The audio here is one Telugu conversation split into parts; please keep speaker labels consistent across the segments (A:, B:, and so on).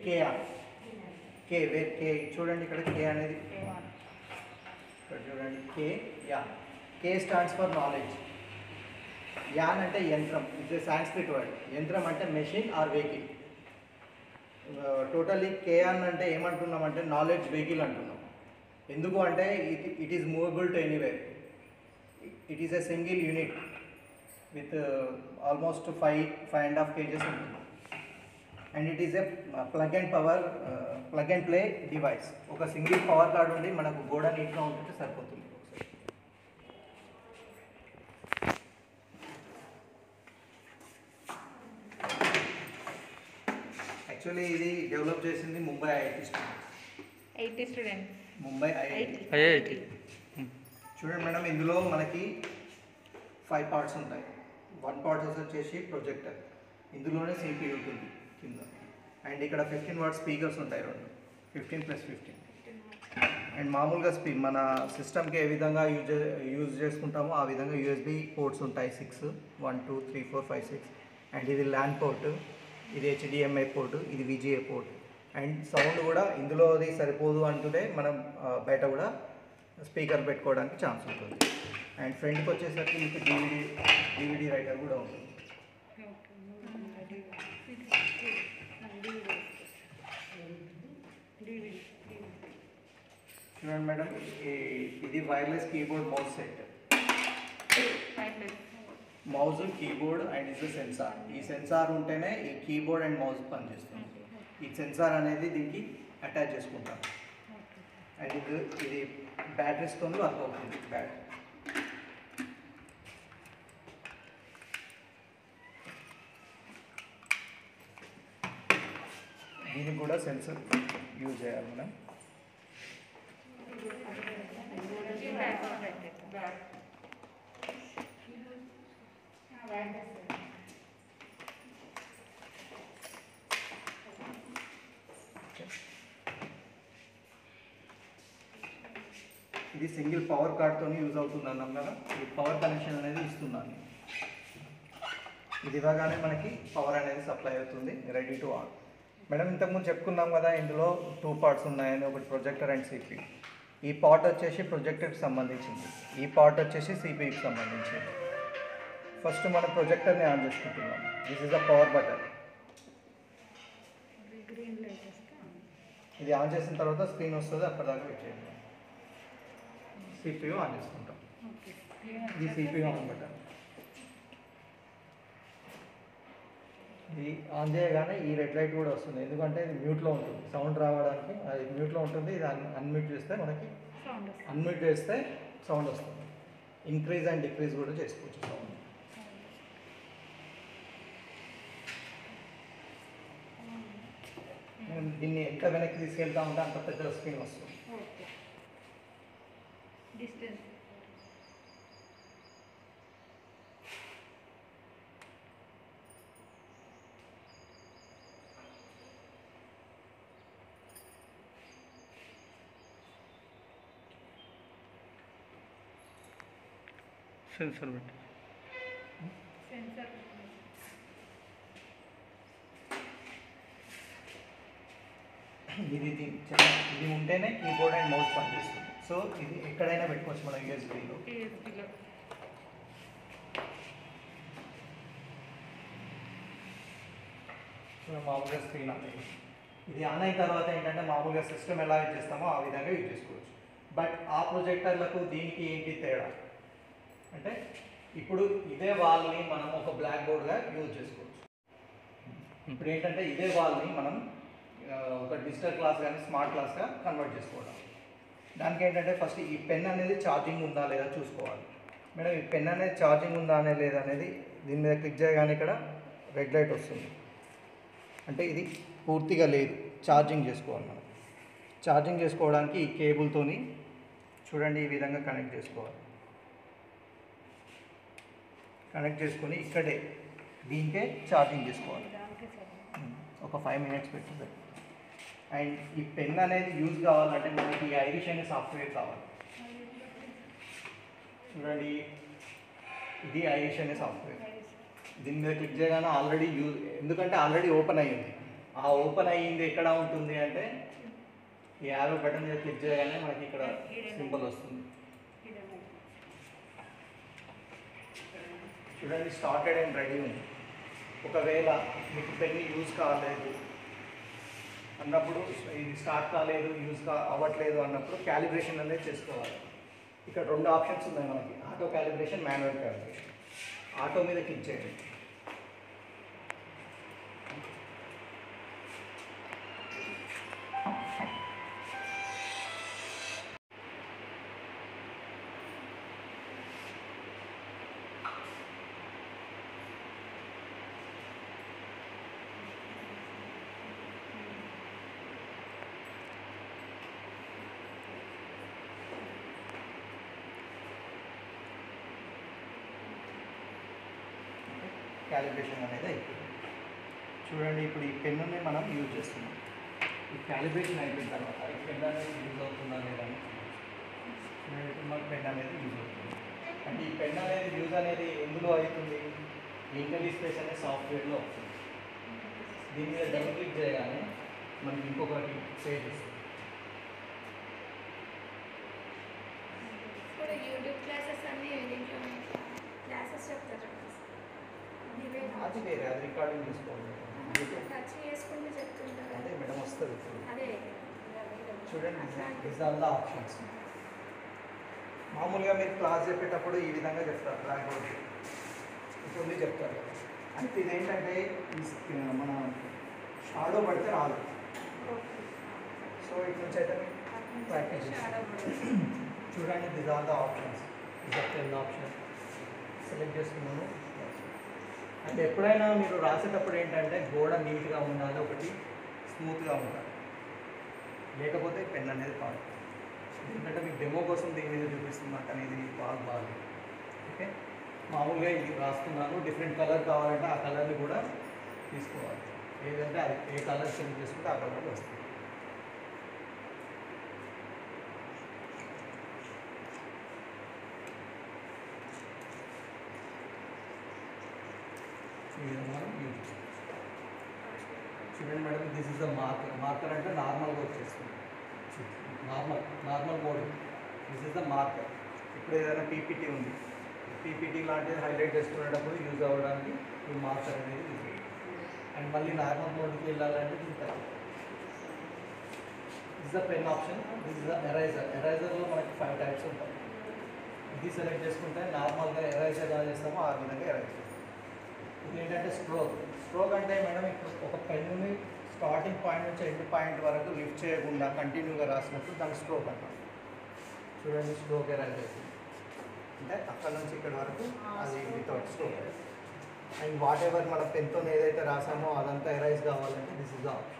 A: కే ఆన్ కే వేర్ కే చూడండి ఇక్కడ కే అనేది ఇక్కడ చూడండి కే యాన్ కే స్టాండ్స్ ఫర్ నాలెడ్జ్ యాన్ అంటే యంత్రం ఇట్స్ ఏ సాంస్క్రిట్ వర్డ్ యంత్రం అంటే మెషిన్ ఆర్ వెహికల్ టోటల్లీ కేఆన్ అంటే ఏమంటున్నాం అంటే నాలెడ్జ్ వెహికల్ అంటున్నాం ఎందుకు అంటే it it is movable to anywhere it is a single unit with almost five five and half kgs ఉంటుంది and it is a plug and power plug and play device ఒక సింగిల్ పవర్ కార్డ్ ఉండి మనకు గోడ నీట్గా ఉంటుంటే సరిపోతుంది యాక్చువల్లీ ఇది డెవలప్ చేసింది Mumbai IIT students
B: eighty students
A: Mumbai IIT
C: IIT
A: చూడండి మేడం ఇందులో మనకి ఫైవ్ పార్ట్స్ ఉంటాయి వన్ పార్ట్ వచ్చేసి ప్రొజెక్టర్ ఇందులోనే సిపి ఉంటుంది కింద అండ్ ఇక్కడ ఫిఫ్టీన్ వాట్ స్పీకర్స్ ఉంటాయి రెండు ఫిఫ్టీన్ ప్లస్ ఫిఫ్టీన్ అండ్ మామూలుగా స్పీ మన సిస్టమ్కి ఏ విధంగా యూజ్ యూజ్ చేసుకుంటామో ఆ విధంగా యూఎస్బి పోర్ట్స్ ఉంటాయి six one two three four five six and ఇది ల్యాండ్ పోర్ట్ ఇది హెచ్డిఎంఐ పోర్ట్ ఇది విజిఏ పోర్ట్ అండ్ సౌండ్ కూడా ఇందులో అది సరిపోదు అంటూనే మనం ఆ, బయట కూడా స్పీకర్ పెట్టుకోవడానికి ఛాన్స్ ఉంటుంది అండ్ ఫ్రంట్కి వచ్చేసరికి మీకు డివిడి డివిడి రైటర్ కూడా ఉంటుంది చూడండి మేడం ఈ- ఇది wireless keyboard mouse set mouse keyboard and is sensor ఈ సెన్సార్ ఉంటేనే ఈ కీబోర్డ్ అండ్ మౌస్ పనిచేస్తుంది ఈ సెన్సార్ అనేది దీనికి అటాచ్ చేసుకుంటాం అండ్ ఇది ఇది బ్యాటరీస్తో వర్క్ అవుతుంది బ్యాటరీ దీనికి కూడా సెన్సర్ యూజ్ చేయాలి మనం ఇది సింగిల్ పవర్ కార్డ్తో యూజ్ అవుతుంది అన్నాం కదా ఈ పవర్ కనెక్షన్ అనేది ఇస్తున్నాను ఇది ఇవ్వగానే మనకి పవర్ అనేది సప్లై అవుతుంది రెడీ టు ఆన్ మేడం ఇంతకుముందు చెప్పుకున్నాం కదా ఇందులో టూ పార్ట్స్ ఉన్నాయని ఒకటి ప్రొజెక్టర్ అండ్ సిపి ఈ పార్ట్ వచ్చేసి ప్రొజెక్టర్కి సంబంధించింది ఈ పార్ట్ వచ్చేసి సిపికి సంబంధించింది ఫస్ట్ మనం ప్రొజెక్టర్ని ఆన్ చేసుకుంటున్నాం this is the power button ఇది ఆన్ చేసిన తర్వాత స్క్రీన్ వస్తుంది అప్పటిదాకా వెయిట్ చేయండి సిపియు ఆన్ చేసుకుంటాం ఇది సిపియు ఆన్ బటన్ ఇది ఆన్ చేయగానే ఈ రెడ్ లైట్ కూడా వస్తుంది ఎందుకంటే ఇది మ్యూట్లో ఉంటుంది సౌండ్ రావడానికి అది మ్యూట్లో ఉంటుంది ఇది అన్ అన్మ్యూట్ చేస్తే మనకి అన్మ్యూట్ చేస్తే సౌండ్ వస్తుంది ఇంక్రీజ్ అండ్ డిక్రీజ్ కూడా చేసుకోవచ్చు సౌండ్ నేను దీన్ని ఎంత వెనక్కి తీసుకెళ్తా ఉంటే అంత పెద్ద స్క్రీన్ వస్తుంది
B: డిస్టెన్స్
C: సెన్సర్ పెట్టి
B: సెన్సర్
A: ఇది ఇది చెప్ప- ఇది ఉంటేనే కీబోర్డ్ అండ్ మౌస్ పనిచేస్తుంది సో ఇది ఎక్కడైనా పెట్టుకోవచ్చు మనం యూఎస్బీలో
B: టీఎస్పీలో
A: మామూలుగా స్క్రీన్ ఆన్ అయ్యింది ఇది ఆన్ అయిన తర్వాత ఏంటంటే మామూలుగా సిస్టమ్ ఎలా యూజ్ చేస్తామో ఆ విధంగా యూజ్ చేసుకోవచ్చు బట్ ఆ ప్రొజెక్టర్లకు దీనికి ఏంటి తేడా అంటే ఇప్పుడు ఇదే వాల్ని మనం ఒక బ్లాక్ బోర్డ్గా యూజ్ చేసుకోవచ్చు ఇప్పుడు ఏంటంటే ఇదే వాల్ని మనం ఆ, ఒక డిజిటల్ క్లాస్ కానీ స్మార్ట్ క్లాస్గా కన్వర్ట్ చేసుకోవడం దానికి ఏంటంటే ఫస్ట్ ఈ పెన్ అనేది ఛార్జింగ్ ఉందా లేదా చూసుకోవాలి మేడం ఈ పెన్ అనేది ఛార్జింగ్ ఉందా అనే లేదా అనేది దీని మీద క్లిక్ చేయగానే ఇక్కడ రెడ్ లైట్ వస్తుంది అంటే ఇది పూర్తిగా లేదు ఛార్జింగ్ చేసుకోవాలి మనం ఛార్జింగ్ చేసుకోవడానికి ఈ కేబుల్తోని చూడండి ఈ విధంగా కనెక్ట్ చేసుకోవాలి కనెక్ట్ చేసుకొని ఇక్కడే దీనికే ఛార్జింగ్ చేసుకోవాలి
B: దానికి సార్
A: ఉమ్, ఒక ఫైవ్ మినిట్స్ పెట్టి అండ్ ఈ పెన్ అనేది యూజ్ కావాలంటే మనకి ఈ ఐరిష్ అనే సాఫ్ట్వేర్ కావాలి చూడండి ఇది ఐరిష్ అనే సాఫ్ట్వేర్ దీని మీద క్లిక్ చేయగానే ఆల్రెడీ యూజ్ ఎందుకంటే ఆల్రెడీ ఓపెన్ అయ్యింది ఆ ఓపెన్ అయ్యింది ఎక్కడ ఉంటుంది అంటే ఈ యారో బటన్ మీద క్లిక్ చేయగానే మనకి ఇక్కడ సింబల్ వస్తుంది చూడండి స్టార్టెడ్ అండ్ రెడీ ఉంది ఒకవేళ మీకు పెన్ యూజ్ కాలేదు అన్నప్పుడు ఇది స్టార్ట్ కాలేదు యూజ్ కా అవ్వట్లేదు అన్నప్పుడు క్యాలిబ్రేషన్ అనేది చేసుకోవాలి ఇక్కడ రెండు ఆప్షన్స్ ఉన్నాయి మనకి auto calibration manual calibration auto మీద క్లిక్ చేయండి క్యాలిబ్రేషన్ అనేది అయిపోయింది చూడండి ఇప్పుడు ఈ పెన్నుని మనం యూజ్ చేస్తున్నాం ఈ క్యాలిబ్రేషన్ అయిపోయిన తర్వాత ఈ పెన్ అనేది యూజ్ అవుతుందా లేదా అని చూడండి ఇప్పుడు మనకు పెన్ అనేది యూజ్ అవుతుంది అంటే ఈ పెన్ అనేది యూజ్ అనేది ఎందులో అవుతుంది ఇంటర్లీస్పేస్ అనే సాఫ్ట్వేర్లో అవుతుంది దీని మీద డబుల్ క్లిక్ చేయగానే మనకి ఇంకొకటి పేజ్ వస్తుంది
D: ఇప్పుడు యూట్యూబ్ క్లాసెస్ అన్నీ దీంట్లో క్లాసెస్ చెప్తారు ఇవే
A: అది వేరే అది రికార్డింగ్ చేసుకోవాలి
D: టచ్ చేసుకుంటూ చెప్తుంటారు
A: అదే మేడం వస్తుంది
D: అదే
A: చూడండి దిస్ ఆర్ ద ఆప్షన్స్ మామూలుగా మీరు క్లాస్ చెప్పేటప్పుడు ఈ విధంగా చెప్తారు బ్లాక్ బోర్డ్ ఇప్పుడు చెప్తారు అయితే ఇదేంటంటే ఈ స్- మన షాడో పడితే రాదు సో ఇటు నుంచి అయితే ప్రాక్టీస్ చూడండి this are the options this are ten option select చేసుకున్నాను అంటే ఎప్పుడైనా మీరు రాసేటప్పుడు ఏంటంటే గోడ నీట్గా ఉండాలి ఒకటి స్మూత్గా ఉండాలి లేకపోతే పెన్ అనేది పాడు ఎందుకంటే మీకు డెమో కోసం దీని మీద చూపిస్తున్నట్టు అనేది బాగా బాగా ఓకే మామూలుగా ఇది రాస్తున్నాను డిఫరెంట్ కలర్ కావాలంటే ఆ కలర్ని కూడా తీసుకోవాలి ఏదంటే అది ఏ కలర్ సెలెక్ట్ చేసుకుంటే ఆ కలర్ వస్తుంది ఈ విధంగా మనం యూజ్ చేసుకోవచ్చు చూడండి madam this is the marker marker అంటే నార్మల్గా వచ్చేస్తుంది normal normal mode this is the marker ఇప్పుడు ఏదైనా పీపీటీ ఉంది పీపీటీ లాంటిది హైలైట్ చేసుకునేటప్పుడు యూజ్ అవ్వడానికి ఈ మార్కర్ అనేది యూజ్ అండ్ మళ్ళీ నార్మల్ మోడ్కి వెళ్ళాలంటే దీని తర్వాత this the pen option this is the eraser ఎరైజర్లో మనకి ఫైవ్ టైప్స్ ఉంటాయి ఇది సెలెక్ట్ చేసుకుంటే నార్మల్గా ఎరైజర్ ఎలా చేస్తామో ఆ విధంగా ఎరైజ్ చేస్తాం ఇది ఏంటంటే స్ట్రోక్ స్ట్రోక్ అంటే మేడం ఇప్పుడు ఒక పెన్నుని స్టార్టింగ్ పాయింట్ నుంచి ఎండ్ పాయింట్ వరకు లిఫ్ట్ చేయకుండా కంటిన్యూగా రాసినప్పుడు దాన్ని స్ట్రోక్ అంటాం చూడండి స్ట్రోక్ ఎరైజ్ అవుతుంది అంటే అక్కడ నుంచి ఇక్కడ వరకు అది without stroke and whatever మన పెన్తో ఏదైతే రాసామో అదంతా ఎరైజ్ కావాలంటే this is the option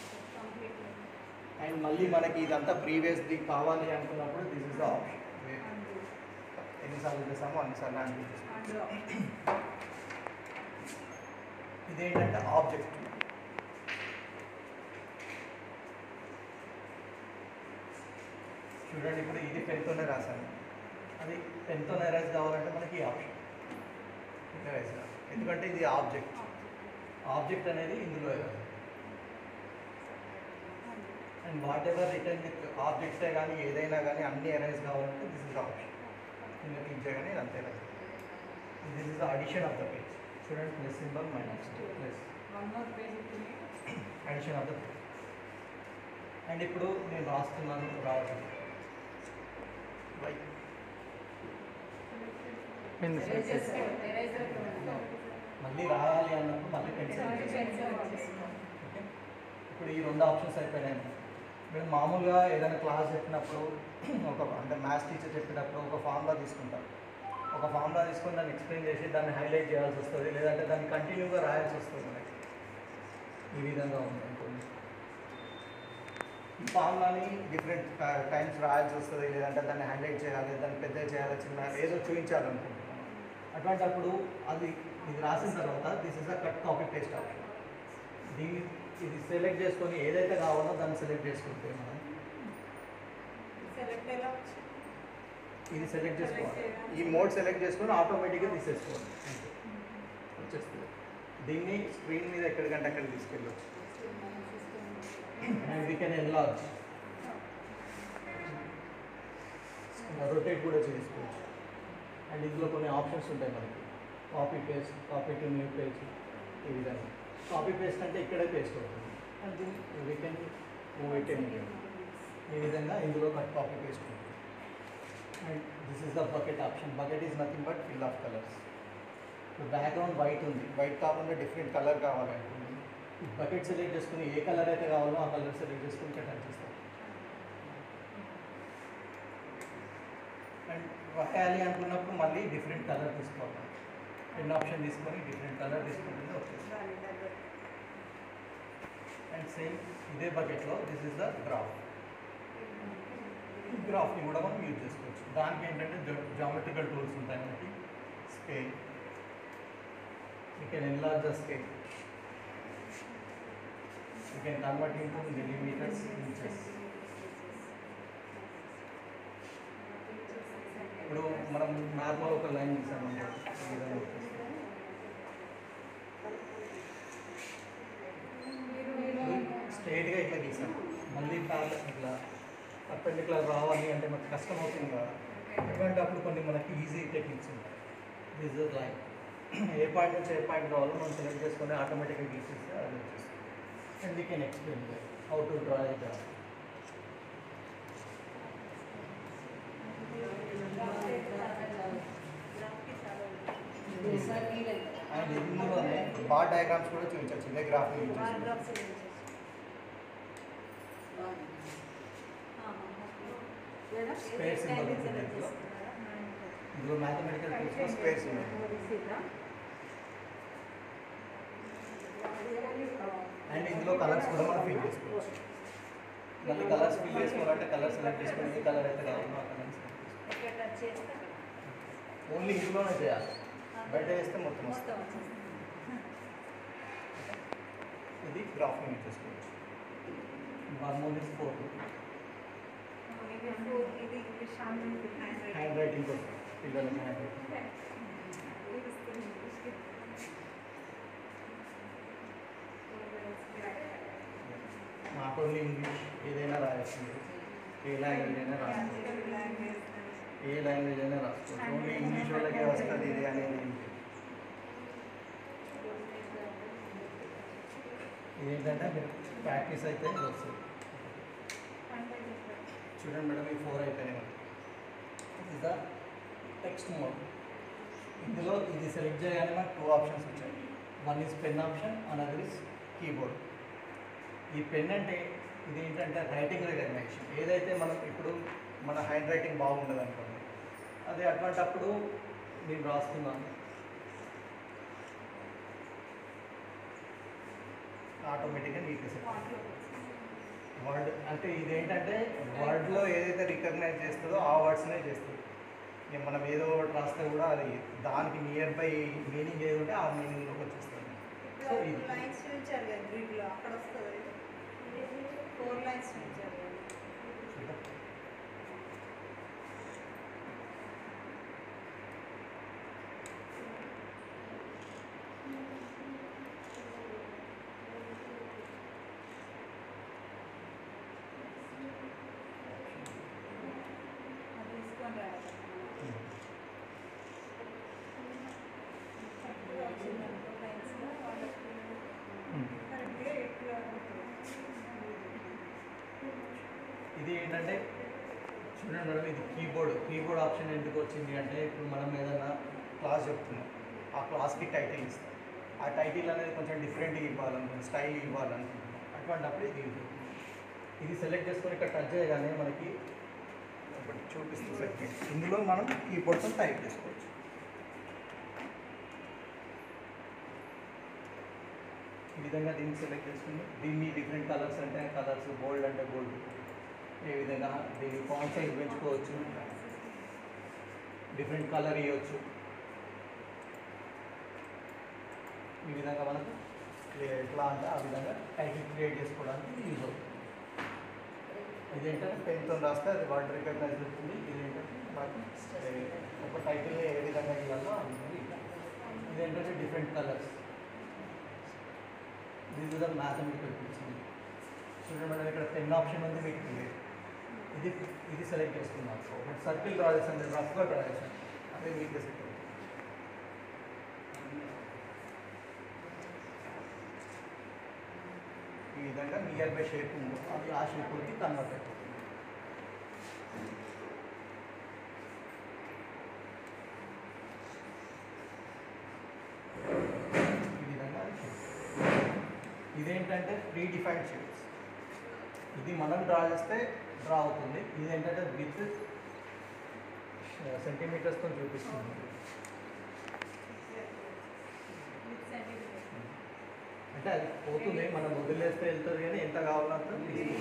A: and మళ్ళీ మనకి ఇదంతా ప్రీవియస్ది కావాలి అనుకున్నప్పుడు దిస్ ఇస్ ద ఆప్షన్ ఎన్నిసార్లు చేసామో అన్నిసార్లు అనిపించేస్తాం ఇదేంటంటే ఆబ్జెక్ట్ చూడండి ఇప్పుడు ఇది పెన్తోనే రాశాను అది పెన్తోనే ఎరైజ్ కావాలంటే మనకి ఈ ఆప్షన్ ఎరైజ్ కావాలి ఎందుకంటే ఇది ఆబ్జెక్ట్ ఆబ్జెక్ట్ అనేది ఇందులో erase and whatever return with ఆబ్జెక్ట్సే కానీ ఏదైనా కానీ అన్ని ఎరైజ్ కావాలంటే దిస్ ఇస్ ఆప్షన్ ఇంకా క్లిక్ చేయగానే ఇదంతా erase this is the addition of the page చూడండి plus symbol minus plus addition of the page and ఇప్పుడు నేను రాస్తున్నాను రావట్లేదు లైక్
C: పెన్ సెలెక్ట్
A: మళ్ళీ రాయాలి అన్నప్పుడు మళ్ళీ పెన్సిల్ ఓకే ఇప్పుడు ఈ రెండు ఆప్షన్స్ అయిపోయినాయి మీరు మామూలుగా ఏదైనా క్లాస్ చెప్పినప్పుడు ఒక అంటే మ్యాథ్స్ టీచర్ చెప్పేటప్పుడు ఒక ఫార్ములా తీసుకుంటారు ఒక ఫార్ములా తీసుకొని దాన్ని ఎక్స్ప్లెయిన్ చేసి దాన్ని హైలైట్ చేయాల్సి వస్తుంది లేదంటే దాన్ని కంటిన్యూగా రాయాల్సి వస్తుంది మనకి ఈ విధంగా ఉంది అనుకోండి ఈ ఫార్ములాని డిఫరెంట్ టైమ్స్ రాయాల్సి వస్తుంది లేదంటే దాన్ని హైలైట్ చేయాలి దాన్ని పెద్ద చేయాలి చిన్న ఏదో చూపించాలనుకుంటున్నాం అటువంటప్పుడు అది ఇది రాసిన తర్వాత this is a cut copy paste option దీన్ని ఇది సెలెక్ట్ చేసుకొని ఏదైతే కావాలో దాన్ని సెలెక్ట్ చేసుకుంటే మనం ఇది సెలెక్ట్ చేసుకోవాలి ఈ మోడ్ సెలెక్ట్ చేసుకొని ఆటోమేటిక్గా తీసేసుకోవాలి అంతే. వచ్చేస్తుంది దీన్ని స్క్రీన్ మీద ఎక్కడికంటే అక్కడికి తీసుకెళ్ళచ్చు and we can enlarge rotate కూడా చేసుకోవచ్చు అండ్ ఇందులో కొన్ని ఆప్షన్స్ ఉంటాయి మనకి copy paste copy to new page ఈ విధంగా కాపీ పేస్ట్ అంటే ఇక్కడే పేస్ట్ అవుతుంది and we can move it ఈ విధంగా ఇందులో కట్ కాపీ పేస్ట్ ఉంటుంది and this is the bucket option bucket is nothing but fill of colours background white ఉంది వైట్ కాకుండా డిఫరెంట్ కలర్ కావాలనుకుంటుంది ఈ బకెట్ సెలెక్ట్ చేసుకుని ఏ కలర్ అయితే కావాలో ఆ కలర్ సెలెక్ట్ చేసుకుని ఇక్కడ టచ్ చేస్తాం అండ్ రాయాలి అనుకున్నప్పుడు మళ్ళీ డిఫరెంట్ కలర్ తీసుకోవాలి పెన్ ఆప్షన్ తీసుకొని డిఫరెంట్ కలర్ తీసుకుంటుంది వచ్చేస్తుంది అండ్ సేమ్ ఇదే బకెట్లో దిస్ ఇస్ ద గ్రాఫ్ ఈ గ్రాఫ్ని కూడా మనం యూజ్ చేసుకోవచ్చు దానికి ఏంటంటే జామెట్రికల్ టూల్స్ ఉంటాయి మనకి scale you can enlarge the scale you can convert into millimetres inches ఇప్పుడు మనం నార్మల్ ఒక లైన్ తీసామండి ఈ విధంగా వచ్చేస్తుంది. స్ట్రైట్గా ఇట్లా గీసాం మళ్ళీ ప్యారల్ ఇట్లా పర్పెండిక్యులర్ రావాలి అంటే మనకు కష్టం అవుతుంది కదా ఎందుకంటే అప్పుడు కొన్ని మనకి ఈజీ టెక్నిక్స్ ఉంటాయి దిస్ ఇస్ లైన్ ఏ పాయింట్ నుంచి ఏ పాయింట్ కావాలో మనం సెలెక్ట్ చేసుకొని ఆటోమేటిక్గా గీసేస్తే అది వచ్చేస్తుంది and we can explain how to draw it and ఇందులోనే బార్ డయాగ్రామ్స్ కూడా చూపించవచ్చు ఇదే గ్రాఫ్ యూజ్ చేసి స్పేస్ సింబల్ ఉంటుంది ఇందులో ఇందులో మ్యాథమెటికల్ టూల్స్లో స్పేస్ ఉంది అండ్ ఇందులో కలర్స్ కూడా మనం ఫిల్ చేసుకోవచ్చు మళ్ళీ కలర్స్ ఫిల్ చేసుకోవాలంటే కలర్ సెలెక్ట్ చేసుకొని ఏ కలర్ అయితే కావాలో ఆ కలర్ ఓన్లీ ఇందులోనే చేయాలి బయట వేస్తే మొత్తం వస్తుంది ఇది గ్రాఫ్ యూజ్ చేసుకోవచ్చు one more is photo handwriting కోసం పిల్లలకి హ్యాండ్ రైటింగ్ నాకు ఓన్లీ ఇంగ్లీష్ ఏదైనా రాయాల్సింది ఏ లాంగ్వేజ్ అయినా రాసుకోవచ్చు ఏ లాంగ్వేజ్ అయినా రాసుకోవచ్చు ఓన్లీ ఇంగ్లీష్ వాళ్ళకే వస్తుంది ఇది అనేది ఏం లేదు. ఇదేంటంటే మీరు ప్రాక్టీస్ అయితే వస్తుంది చూడండి మేడం ఈ ఫోర్ అయిపోయినాయి మనకి ఇది ద టెక్స్ట్ మోడ్ ఇందులో ఇది సెలెక్ట్ చేయగానే మనకు టూ ఆప్షన్స్ వచ్చాయి one is pen option another is keyboard ఈ పెన్ అంటే ఇది ఏంటంటే రైటింగ్ రికగ్నైజేషన్ ఏదైతే మనం ఇప్పుడు మన హ్యాండ్ రైటింగ్ బాగుండదు అనుకోండి అదే అటువంటప్పుడు నేను రాస్తున్నాను ఆటోమేటిక్గా నీట్గా సెట్ వర్డ్ అంటే ఇదేంటంటే వర్డ్లో ఏదైతే రికగ్నైజ్ చేస్తుందో ఆ వర్డ్స్నే చేస్తుంది ఇక మనం ఏదో ఒకటి రాస్తే కూడా అది దానికి నియర్ బై మీనింగ్ ఏది ఉంటే ఆ మీనింగ్లోకి వచ్చేస్తుంది సో ఇది
E: లైన్స్ చూపించారు కదా గ్రిడ్లో అక్కడ వస్తుంది ఫోర్ లైన్స్ చూపించారు కదా
A: చూద్దాం.
E: అది తీసుకొని రావాలి కరెక్ట్గా వచ్చింది అనుకో లైన్స్లో వాళ్ళకి కరెక్ట్గా ఎట్లా
A: ఇది ఏంటంటే చూడండి మేడం ఇది కీబోర్డ్ కీబోర్డ్ ఆప్షన్ ఎందుకు వచ్చింది అంటే ఇప్పుడు మనం ఏదైనా క్లాస్ చెప్తున్నాం ఆ క్లాస్కి టైటిల్ ఇస్తాం ఆ టైటిల్ అనేది కొంచెం డిఫరెంట్గా ఇవ్వాలనుకుంటున్నాం స్టైల్ ఇవ్వాలనుకుంటున్నాం అటువంటిప్పుడు ఇది యూజ్ అవుతుంది ఇది సెలెక్ట్ చేసుకొని ఇక్కడ టచ్ చేయగానే మనకి ఒకటి చూపిస్తుంది సెగ్మెంట్ ఇందులో మనం కీబోర్డ్తో టైప్ చేసుకోవచ్చు ఈ విధంగా దీన్ని సెలెక్ట్ చేసుకుని దీన్ని డిఫరెంట్ కలర్స్ అంటే కలర్స్ గోల్డ్ అంటే గోల్డ్ ఏ విధంగా దీని ఫాంట్ సైజ్ పెంచుకోవచ్చు డిఫరెంట్ కలర్ ఇవ్వచ్చు ఈ విధంగా మనకు ఏ- ఎట్లా అంటే ఆ విధంగా టైటిల్ క్రియేట్ చేసుకోవడానికి యూజ్ అవుతుంది ఇదేంటంటే పెన్తో రాస్తే అది వర్డ్ రికగ్నైజ్ అవుతుంది ఇదేంటంటే మనకు ఏ, ఒక టైటిల్ ఏ విధంగా ఇవ్వాలో ఆ విధంగా ఇవ్వాలి. ఇదేంటంటే different colours these is the mathematical tools చూడండి మేడం ఇక్కడ పెన్ ఆప్షన్ ఉంది మీకు ఇది ఇది ఇది సెలెక్ట్ చేసుకున్నాం ఒకటి సర్కిల్ డ్రా చేసాను రఫ్గా డ్రా చేశాను అదే మీకు సెట్ అవుతుంది ఈ విధంగా నియర్ బై షేప్ ఉందో అది ఆ షేప్కి కన్వర్ట్ అయిపోతుంది ఈ విధంగా అది shape. ఇదేంటంటే ప్రీ డిఫైన్డ్ షేప్స్ ఇది మనం డ్రా చేస్తే డ్రా అవుతుంది ఇది ఏంటంటే విత్ సెంటీమీటర్స్తో చూపిస్తుంది అంటే అది పోతుంది మనం వదిలేస్తే వెళ్తుంది కానీ ఎంత కావాలంటే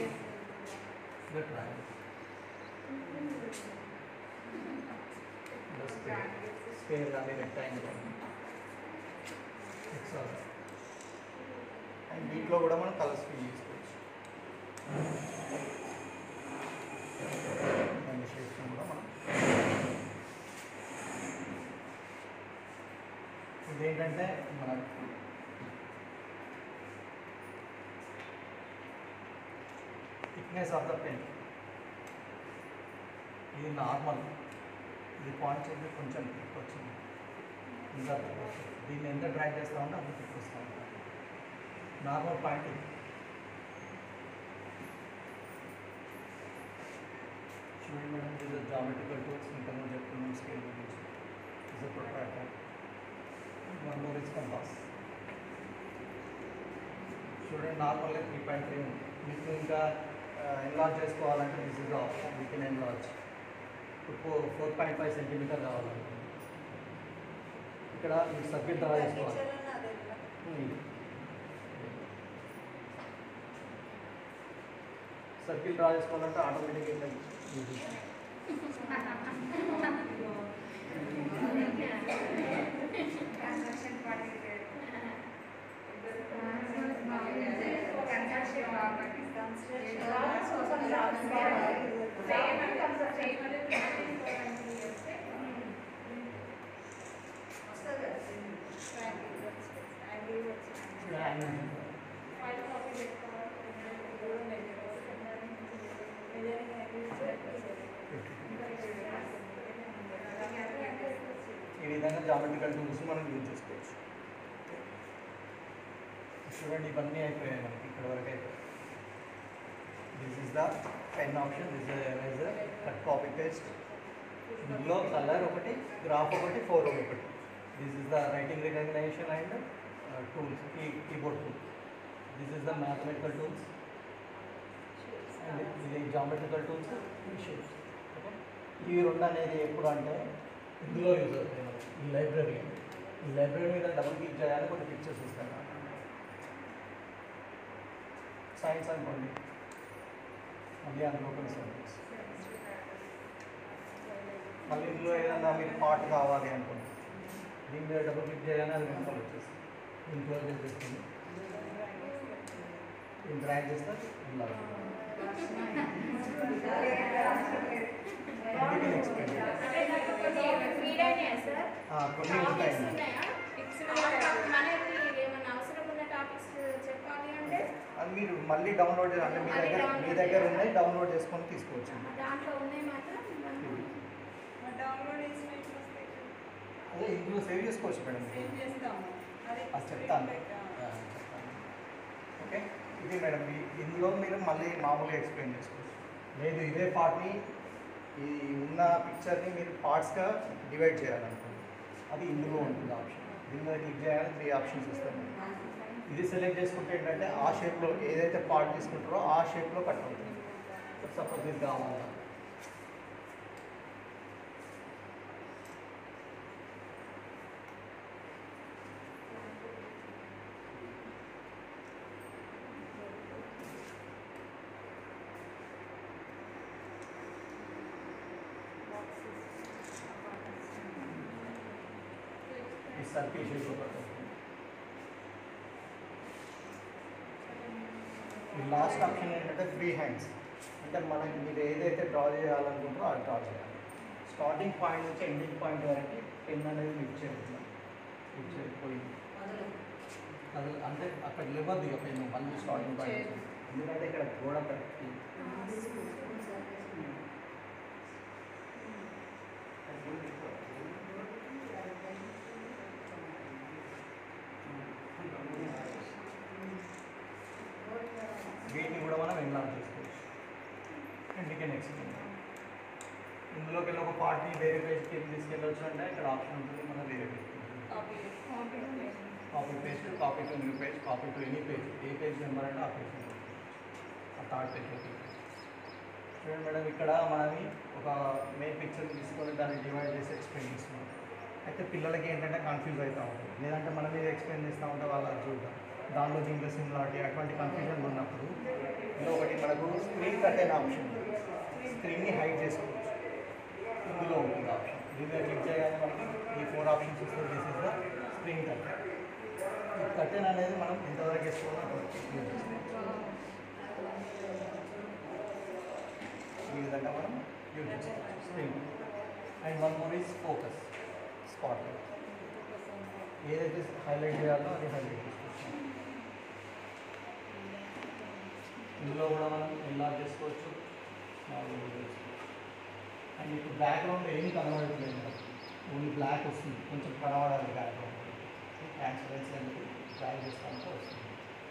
A: స్కేల్ కానీ రెక్టాంగిల్ కానీ ఎక్స్ట్రా అండ్ వీటిలో కూడా మనం కలర్స్ ఫిల్ చేసుకోవచ్చు అండ్ షేప్స్ కూడా మనం ఇదేంటంటే మన థిక్నెస్ ఆఫ్ ద పెన్ ఇది నార్మల్ ఇది పాయింట్ చేసి కొంచెం థిక్ వచ్చింది ఇంకా thick వస్తుంది. దీన్ని ఎంత డ్రాగ్ చేస్తా ఉంటే అంత థిక్ వస్తూ ఉంటుంది నార్మల్ పాయింట్ ఇది చూడండి మేడం ఇది జామెట్రికల్ టూల్స్ ఇంకా మనం చెప్తున్నాం స్కేల్ గురించి is a protractor one more is compass చూడండి నార్మల్గా త్రీ పాయింట్ త్రీ ఉంది మీకు ఇంకా ఎన్లార్జ్ చేసుకోవాలంటే this is option we can enlarge ఇప్పుడు four four point five centimetre కావాలంటే ఇక్కడ మీరు సర్కిల్ డ్రా చేసుకోవాలి సర్కిల్ డ్రా చేసుకోవాలంటే ఆటోమేటిక్గా ఈ విధంగా జామెట్రికల్ టూల్స్ మనం యూజ్ చేసుకోవచ్చు చూడండి ఇవన్నీ అయిపోయాయి మనకి ఇక్కడ వరకు అయిపోయాయి this is the pen option this eraser cut copy paste ఇందులో కలర్ ఒకటి గ్రాఫ్ ఒకటి ఫోర్ ఒకటి this is the writing recognition and tools key keyboard tool this is the mathematical tools and ఇది జామెట్రికల్ టూల్స్ షేప్స్ ఓకే ఇవి రెండు అనేది ఎప్పుడు అంటే ఇందులో యూజ్ అవుతాయి మనకి ఈ లైబ్రరీ ఈ లైబ్రరీ మీద డబుల్ క్లిక్ చేయాలి కొన్ని పిక్చర్స్ వస్తాయి సైన్స్ అనుకోండి మళ్ళీ అందులో కొన్ని సబ్జెక్ట్స్ మళ్ళీ ఇందులో ఏదైనా మీకు పార్ట్ కావాలి అనుకోండి దీని మీద డబుల్ క్లిక్ చేయగానే అది వెనకాల వచ్చేస్తుంది దీన్ని క్లోజ్ చేసేస్తుంది దీన్ని డ్రాగ్ చేస్తే ఇలా అందుకే ఎక్స్ప్లెయిన్ కొన్ని ఉంటాయండి అది మీరు మళ్ళీ డౌన్లోడ్ చే- అంటే మీ
D: అది
A: దగ్గర
D: download
A: మీ దగ్గర
D: చేయాలి.
A: ఉన్నాయి డౌన్లోడ్ చేసుకొని తీసుకోవచ్చు
D: దాంట్లో ఉన్నాయి మాత్రం మనం
E: డౌన్లోడ్ చేసిన ఎట్లా వస్తాయి?
A: అదే ఇందులో సేవ్ చేసుకోవచ్చు మేడం మీరు.
E: సేవ్ చేస్తాము అది
A: అది చెప్తాను
E: పెట్టా.
A: ఆ, చెప్తాను ఓకే ఇది మేడం మీ ఇందులో మీరు మళ్ళీ మామూలుగా ఎక్స్ప్లెయిన్ చేసుకోవచ్చు లేదు ఇదే పార్ట్ని ఈ ఉన్న పిక్చర్ని మీరు పార్ట్స్గా డివైడ్ చేయాలనుకోండి అది ఇందులో ఉంటుంది ఆప్షన్ దీని మీద క్లిక్ చేయాలి త్రీ ఆప్షన్స్ వస్తాయి ఇది సెలెక్ట్ చేసుకుంటే ఏంటంటే ఆ షేప్లో ఏదైతే పార్ట్ తీసుకుంటారో ఆ షేప్లో కట్ అవుతుంది సపోజ్ ఇది కావాలా ఈ సర్కిల్ షేప్లో కట్ అవుతుంది ఈ లాస్ట్ ఆప్షన్ ఏంటంటే ఫ్రీ హ్యాండ్స్ అంటే మనకి మీరు ఏదైతే డ్రా చేయాలనుకుంటారో అది డ్రా చేయాలి స్టార్టింగ్ పాయింట్ నుంచి ఎండింగ్ పాయింట్ వరకు పెన్ అనేది లిఫ్ట్ చేయాలి లిఫ్ట్ చేయకపోయింది అది అంటే అక్కడ లేవద్దు ఇక పెన్ మళ్ళీ స్టార్టింగ్ పాయింట్ ఎందుకంటే ఇక్కడ గోడ కరెక్ట్ వీటిని కూడా మనం ఎన్లార్జ్ చేసుకోవచ్చు అందుకే నెక్స్ట్ ఇందులోకి వెళ్ళి ఒక పార్టీ వేరే పేజ్కి వెళ్ళి తీసుకెళ్ళొచ్చు అంటే ఇక్కడ ఆప్షన్ ఉంటుంది మనం వేరే page copy page copy to new page copy to any page ఏ పేజ్ నెంబర్ అంటే ఆ పేజ్ నెంబర్ ఆ థర్డ్ పేజ్లోకి చూడండి మేడం ఇక్కడ మనది ఒక మెయిన్ పిక్చర్ తీసుకొని దాన్ని డివైడ్ చేసి ఎక్స్ప్లెయిన్ చేస్తున్నాం అయితే పిల్లలకి ఏంటంటే కన్ఫ్యూజ్ అవుతూ ఉంటుంది లేదంటే మనం ఇది ఎక్స్ప్లెయిన్ చేస్తూ ఉంటే వాళ్ళు అది చూడటం దాంట్లో దీంట్లో సిమిలారిటీ అటువంటి కన్ఫ్యూజన్ ఉన్నప్పుడు ఇందులో ఒకటి మనకు స్క్రీన్ కట్టేన ఆప్షన్ ఉంది స్క్రీన్ని హైడ్ చేసుకోవచ్చు ఇందులో ఉంటుంది ఆప్షన్ దీనిలో క్లిక్ చేయగానే మనకి ఈ ఫోర్ ఆప్షన్స్ వస్తే this is the screen curtain ఈ కట్టెన్ అనేది మనం ఎంతవరకు వేసుకోవాలో అంతవరకు యూజ్ చేసుకోవచ్చు ఈ విధంగా మనం యూజ్ చేసుకోవచ్చు screen and one more is focus spot ఏదైతే హైలైట్ చేయాలో అది హైలైట్ చేసుకోవచ్చు ఇందులో కూడా మనం ఎన్లార్జ్ చేసుకోవచ్చు స్మాల్ చేసుకోవచ్చు అండ్ ఇప్పుడు బ్యాక్గ్రౌండ్ ఏమీ కనబడట్లేదు ఓన్లీ బ్లాక్ వస్తుంది కొంచెం కనబడాలి బ్యాక్గ్రౌండ్ ట్రాన్స్పరెన్సీ అనేది డ్రాగ్ చేస్తామంటే వస్తుంది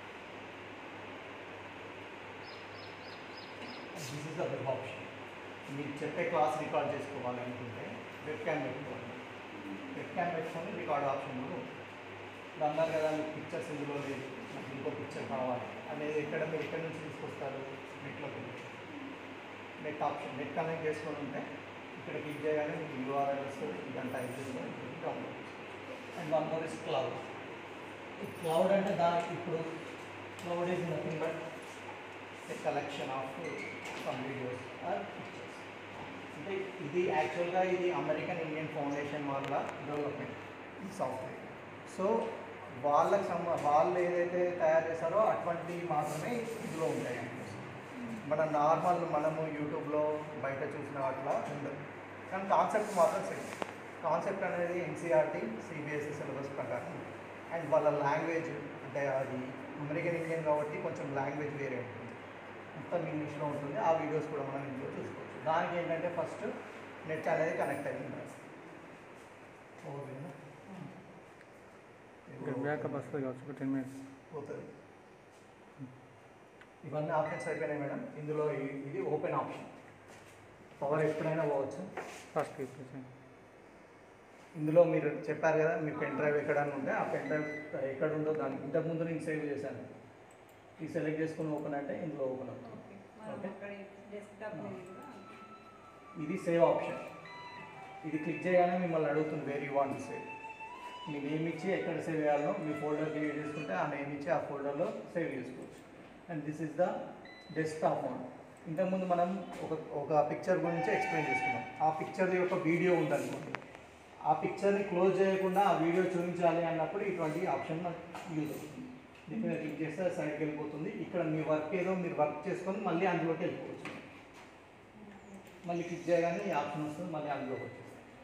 A: this is the web option మీరు చెప్పే క్లాస్ రికార్డ్ చేసుకోవాలి అనుకుంటే వెబ్ క్యామ్ పెట్టుకోవాలి వెబ్ క్యామ్ పెట్టుకొని రికార్డ్ ఆప్షన్ కూడా ఉంటుంది ఇప్పుడు అన్నారు కదా మీకు పిక్చర్స్ ఇందులో లేదు నాకు ఇంకో పిక్చర్ కావాలి అనేది ఎక్కడ మీరు ఎక్కడి నుంచి తీసుకొస్తారు నెట్లోకి నెట్ ఆప్షన్ నెట్ కనెక్ట్ చేసుకొని ఉంటే ఇక్కడ క్లిక్ చేయగానే మీకు యూఆర్ఎల్ వస్తుంది ఇదంతా టైప్ చేసుకొని download and one more is cloud ఈ క్లౌడ్ అంటే దానికి ఇప్పుడు cloud is nothing but a collection of some videos or pictures అంటే ఇది యాక్చువల్గా ఇది అమెరికన్ ఇండియన్ ఫౌండేషన్ వాళ్ళ డెవలప్మెంట్ ఈ సాఫ్ట్వేర్ సో వాళ్ళకి సంబ వాళ్ళు ఏదైతే తయారు చేస్తారో అటువంటివి మాత్రమే ఇందులో ఉంటాయి మన నార్మల్ మనము యూట్యూబ్లో బయట చూసిన వాటిలో ఉండదు కానీ కాన్సెప్ట్ మాత్రం సేమ్ కాన్సెప్ట్ అనేది ఎన్సీఆర్టీ సిబిఎస్ఈ సిలబస్ ప్రకారం అండ్ వాళ్ళ లాంగ్వేజ్ అంటే అది అమెరికన్ ఇండియన్ కాబట్టి కొంచెం లాంగ్వేజ్ వేరే ఉంటుంది మొత్తం ఇంగ్లీష్లో ఉంటుంది ఆ వీడియోస్ కూడా మనం ఇందులో చూసుకోవచ్చు దానికి ఏంటంటే ఫస్ట్ నెట్ అనేది కనెక్ట్ అయి ఉండాలి ఓకేనా?
C: ఇక్కడ బ్యాకప్ వస్తుంది కావచ్చు ఒక టెన్ మినిట్స్
A: పోతుంది ఇవన్నీ ఆప్షన్స్ అయిపోయినాయి మేడం ఇందులో ఈ- ఇది ఓపెన్ ఆప్షన్ పవర్ ఎప్పుడైనా పోవచ్చు
C: ఫస్ట్ చెప్పేసి
A: ఇందులో మీరు చెప్పారు కదా మీ పెన్ డ్రైవ్ ఎక్కడన్నా ఉంటే ఆ పెన్ డ్రైవ్ ఎక్కడ ఉందో దానికి ఇంతకుముందు నేను సేవ్ చేశాను ఈ సెలెక్ట్ చేసుకుని ఓపెన్ అంటే ఇందులో ఓపెన్ అవుతుంది
E: మనం
A: Okay.
E: అక్కడ డెస్క్టాప్ మీద కూడా
A: ఇది సేవ్ ఆప్షన్ ఇది క్లిక్ చేయగానే మిమ్మల్ని అడుగుతుంది వేర్ యూ వాంట్ సేవ్ మీ నేమ్ ఇచ్చి ఎక్కడ సేవ్ చేయాలో మీ ఫోల్డర్ క్రియేట్ చేసుకుంటే ఆ నేమ్ ఇచ్చి ఆ ఫోల్డర్లో సేవ్ చేసుకోవచ్చు and this is the desktop mode ఇంతకుముందు మనం ఒక ఒక పిక్చర్ గురించి ఎక్స్ప్లెయిన్ చేసుకున్నాం ఆ పిక్చర్ యొక్క వీడియో ఉందనుకోండి ఆ పిక్చర్ని క్లోజ్ చేయకుండా ఆ వీడియో చూపించాలి అన్నప్పుడు ఇటువంటి ఆప్షన్ మనకు యూజ్ అవుతుంది దీని మీద క్లిక్ చేస్తే సైడ్కి వెళ్ళిపోతుంది ఇక్కడ మీ వర్క్ ఏదో మీరు వర్క్ చేసుకొని మళ్ళీ అందులోకి వెళ్ళిపోవచ్చు మళ్ళీ క్లిక్ చేయగానే ఈ ఆప్షన్ వస్తుంది మళ్ళీ అందులోకి వచ్చేస్తుంది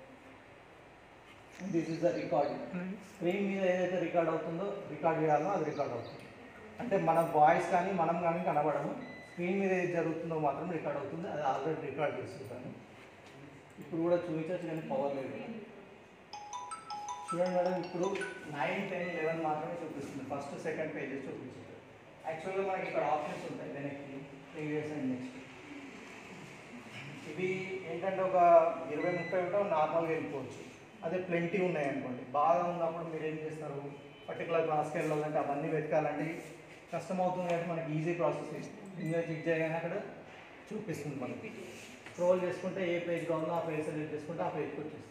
A: this is the record screen మీద ఏదైతే రికార్డ్ అవుతుందో రికార్డ్ చేయాలో అది రికార్డ్ అవుతుంది అంటే మన వాయిస్ కానీ మనం కానీ కనబడము స్క్రీన్ మీద ఏది జరుగుతుందో మాత్రం రికార్డ్ అవుతుంది అది ఆల్రెడీ రికార్డ్ చేస్తుంటాను ఇప్పుడు కూడా చూపించచ్చు కానీ పవర్ లేదు చూడండి మేడం ఇప్పుడు నైన్ టెన్ లెవెన్ మాత్రమే చూపిస్తుంది ఫస్ట్ సెకండ్ పేజెస్ చూపిస్తుంది యాక్చువల్గా మనకి ఇక్కడ ఆప్షన్స్ ఉంటాయి వెనక్కి ప్రీవియస్ అండ్ నెక్స్ట్ ఇవి ఏంటంటే ఒక ఇరవై ముప్పై ఒకటో నార్మల్గా వెళ్ళిపోవచ్చు అదే ప్లెంటీ ఉన్నాయి అనుకోండి బాగా ఉన్నప్పుడు మీరు ఏం చేస్తారు పర్టికులర్ క్లాస్కి వెళ్ళాలంటే అవన్నీ వెతకాలంటే కష్టం అవుతుంది కాబట్టి మనకి ఈజీ ప్రాసెస్ ఇంకా క్లిక్ చేయగానే అక్కడ చూపిస్తుంది మనకి స్క్రోల్ చేసుకుంటే ఏ పేజ్ కావాలో ఆ పేజ్ సెలెక్ట్ చేసుకుంటే ఆ పేజ్కి వచ్చేస్తుంది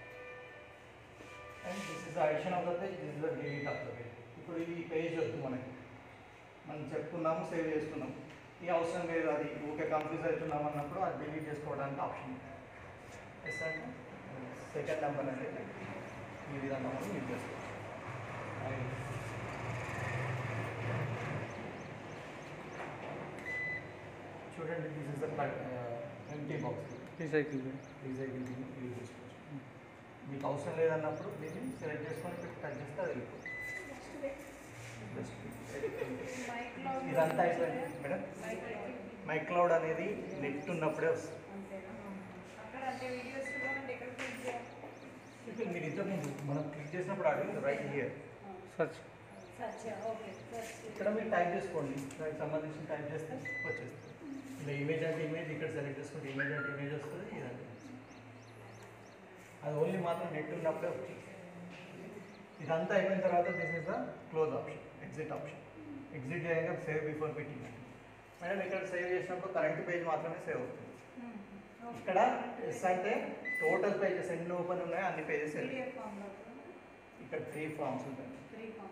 A: and this is addition of the page this is the delete of the page ఇప్పుడు ఈ పేజ్ వద్దు మనకి మనం చెప్పుకున్నాము సేవ్ చేసుకున్నాం ఈ అవసరం లేదు అది ఊకే కన్ఫ్యూజ్ అవుతున్నాం అన్నప్పుడు అది డిలీట్ చేసుకోవడానికి ఆప్షన్ ఎస్ అంటే సెకండ్ నెంబర్ అనేది ఈ విధంగా మనం యూజ్ చేసుకోవచ్చు చూడండి this is the empty box
C: recycle
A: recycle use చేసుకోవచ్చు మీకు అవసరం లేదన్నప్పుడు దీన్ని సెలెక్ట్ చేసుకొని కట్ చేస్తే అది వెళ్ళిపోతుంది
E: మైక్లో
A: ఇది ఇదంతా అయిపోయింది మేడం మైక్లౌడ్ అనేది నెట్ ఉన్నప్పుడే వస్తుంది
E: అంతేనా అక్కడ అంటే వీడియోస్ చూడాలంటే ఎక్కడ క్లిక్ చేయాలి
A: ఇప్పుడు మీరు ఇంతకు ముందు మనం క్లిక్ చేసినప్పుడు అడిగింది right here
C: search
E: search okay search
A: ఇక్కడ మీరు టైప్ చేసుకోండి దానికి సంబంధించిన టైప్ చేస్తే వచ్చేస్తుంది ఇలా ఇమేజ్ అంటే ఇమేజ్ ఇక్కడ సెలెక్ట్ చేసుకుంటే ఇమేజ్ అంటే ఇమేజ్ వస్తుంది ఇదంటే అది ఓన్లీ మాత్రం నెట్ ఉన్నప్పుడే వచ్చింది ఇదంతా అయిపోయిన తర్వాత this is the close option exit option exit చేయగా సేవ్ బిఫోర్ పెట్టింగ్ మేడం ఇక్కడ సేవ్ చేసినప్పుడు కరెంట్ పేజ్ మాత్రమే సేవ్ అవుతుంది ఇక్కడ ఎస్ అంటే టోటల్ పేజెస్ ఎన్ని ఓపెన్ ఉన్నాయో అన్ని పేజెస్
E: పీడిఎఫ్ ఫామ్లో
A: ఇక్కడ త్రీ ఫామ్స్ ఉంటాయి
E: three forms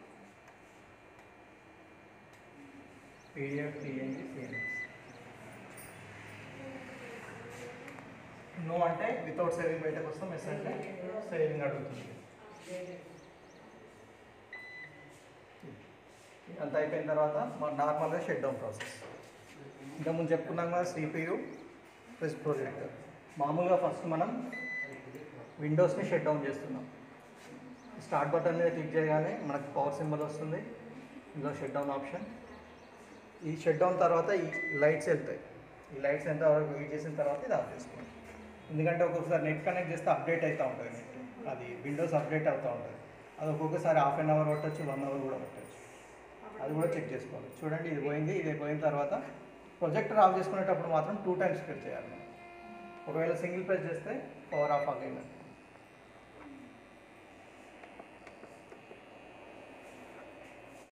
A: PDF TNG CNS no అంటే వితౌట్ సేవింగ్ బయటకు వస్తాం ఎస్ అంటే సేవింగ్ అడుగుతుంది అంత అయిపోయిన తర్వాత మన నార్మల్గా షట్ డౌన్ ప్రాసెస్ ఇంకా ముందు చెప్పుకున్నాం కదా సిపియు ప్లస్ ప్రొజెక్టర్ మామూలుగా ఫస్ట్ మనం విండోస్ని షట్ డౌన్ చేస్తున్నాం స్టార్ట్ బటన్ మీద క్లిక్ చేయగానే మనకు పవర్ సింబల్ వస్తుంది ఇందులో షట్ డౌన్ ఆప్షన్ ఈ షట్ డౌన్ తర్వాత ఈ లైట్స్ వెళ్తాయి ఈ లైట్స్ ఎంత వరకు వెయిట్ చేసిన తర్వాత ఇది ఆఫ్ చేసుకోండి ఎందుకంటే ఒక్కొక్కసారి నెట్ కనెక్ట్ చేస్తే అప్డేట్ అవుతూ ఉంటుంది నెట్ అది విండోస్ అప్డేట్ అవుతూ ఉంటుంది అది ఒక్కొక్కసారి హాఫ్ అన్ అవర్ పట్టచ్చు వన్ అవర్ కూడా పట్టచ్చు అది కూడా చెక్ చేసుకోవాలి చూడండి ఇది పోయింది ఇది పోయిన తర్వాత ప్రొజెక్టర్ ఆఫ్ చేసుకునేటప్పుడు మాత్రం టూ టైమ్స్ ప్రెస్ చేయాలి మనం. ఒకవేళ సింగిల్ ప్రెస్ చేస్తే పవర్ ఆఫ్ అయింది